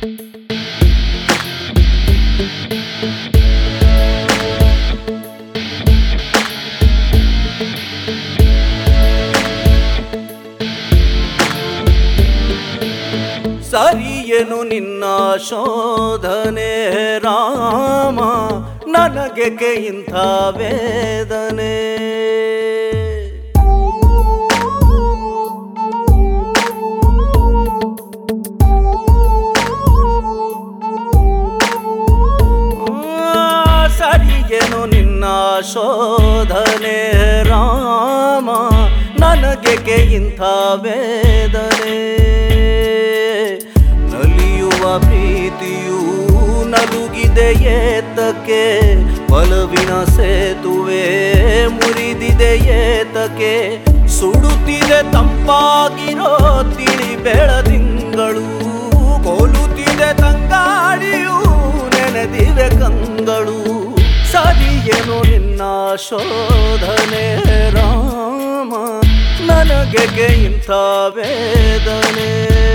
ಸರಿಯೇನು ನಿನ್ನ ಶೋಧನೆ ರಾಮ ನನಗೆ ಇಂಥ ವೇದನೆ ಆ, ಸರಿಯೇನು ನಿನ್ನ ಶೋಧನೆ ರಾಮ ನನಗೆ ಇಂಥ ವೇದನೆ ನಲಿಯುವ ಪ್ರೀತಿಯು ನಲುಗಿದೆ ಏತಕ್ಕೆ ಒಲವಿನ ಸೇತುವೆ ಮುರಿದಿದೆ ಏತಕ್ಕೆ ಸುಡುತ್ತಿದೆ ತಂಪಾಗಿರೋ ತಿಳಿ ಬೆಳದಿಂಗಳು ಕೋಲುತ್ತಿದೆ ತಂಗಾಡಿಯು ನೆನೆದಿವೆ ಕಂಗಳು ಸರಿಯೇನು ನಿನ್ನ ಶೋಧನೆ ರಾಮ ನನಗೆ ಇಂಥ ವೇದನೆ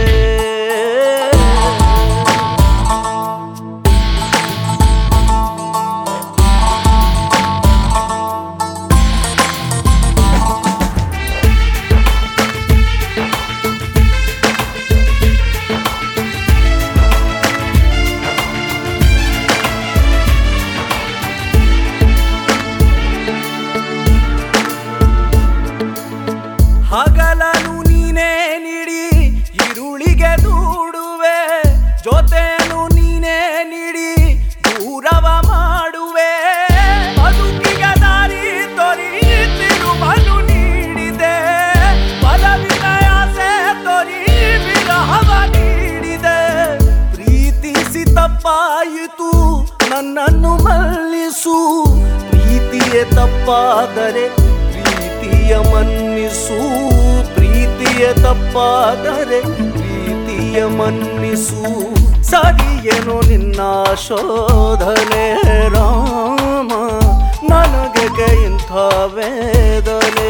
ಹಗಲನು ನೀನೇ ನೀಡಿ ಇರುಳಿಗೆ ದೂಡುವೆ ಜೊತೆನು ನೀನೇ ನೀಡಿ ದೂರವ ಮಾಡುವೆ ಬದುಕಿಗೆ ದಾರಿ ತೊರಿತಿರುವನು ನೀಡಿದೆ ಬಲವಿನ ಆಸೆ ತೊರಿ ವಿರಹವ ನೀಡಿದೆ ಪ್ರೀತಿಸಿ ತಪ್ಪಾಯಿತು ನನ್ನನ್ನು ಮಲ್ಲಿಸು ಪ್ರೀತಿಯೇ ತಪ್ಪಾದರೆ ಪ್ರೀತಿಯ ಮನ್ನಿಸು ಪ್ರೀತಿಯ ತಪ್ಪಾದರೆ ಪ್ರೀತಿಯ ಮನ್ನಿಸು ಸರಿಯೇನು ನಿನ್ನ ಶೋಧನೆ ರಾಮ ನನಗೆ ಇಂಥ ವೇದನೆ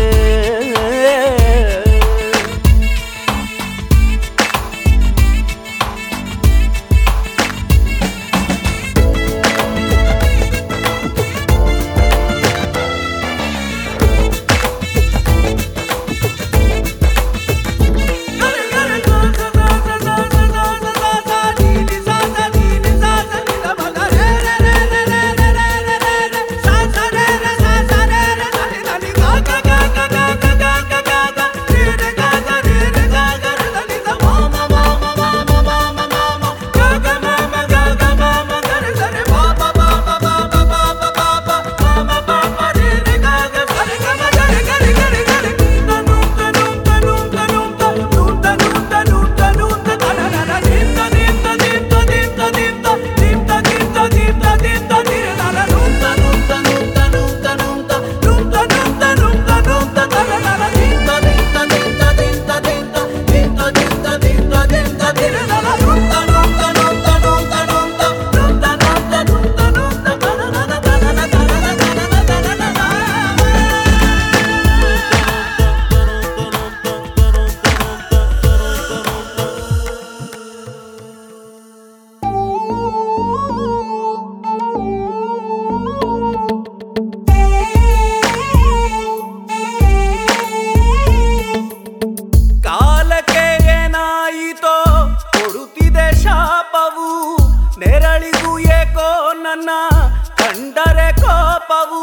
ಕಾಲಕ್ಕೆ ಏನಾಯಿತೋ ಕೊಡುತ್ತಿದೆ ಶಾಪವು ನೆರಳಿಗೂ ಏಕೋ ನನ್ನ ಕಂಡರೆ ಕೋಪವು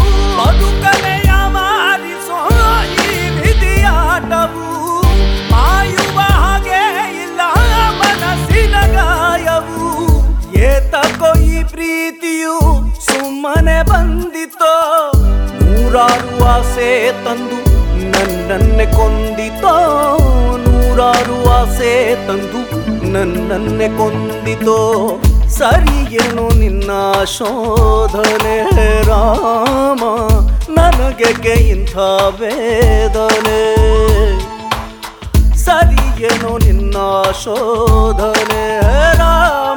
ಬದುಕನೆಯ ಮಾರಿಸೋ ಈ ವಿಧಿಯಾಟವು ಮಾಯುವ ಹಾಗೆ ಇಲ್ಲ ಮನಸ್ಸಿನ ಗಾಯವು ಏತಕ್ಕೋ ಈ ಪ್ರೀತಿಯು ಸುಮ್ಮನೆ ಬಂದಿತೋ ನೂರಾರು ಆಸೆ ತಂದು ನನ್ನನ್ನೇ ಕೊಂದಿತೋ ನೂರಾರು ಆಸೆ ತಂದು ನನ್ನನ್ನೇ ಕೊಂದಿತೋ ಸರಿಯೇನು ನಿನ್ನ ಶೋಧನೆ ರಾಮ ನನಗೆ ಇಂಥ ವೇದನೆ ಸರಿಯೇನು ನಿನ್ನ ಶೋಧನೆ ರಾಮ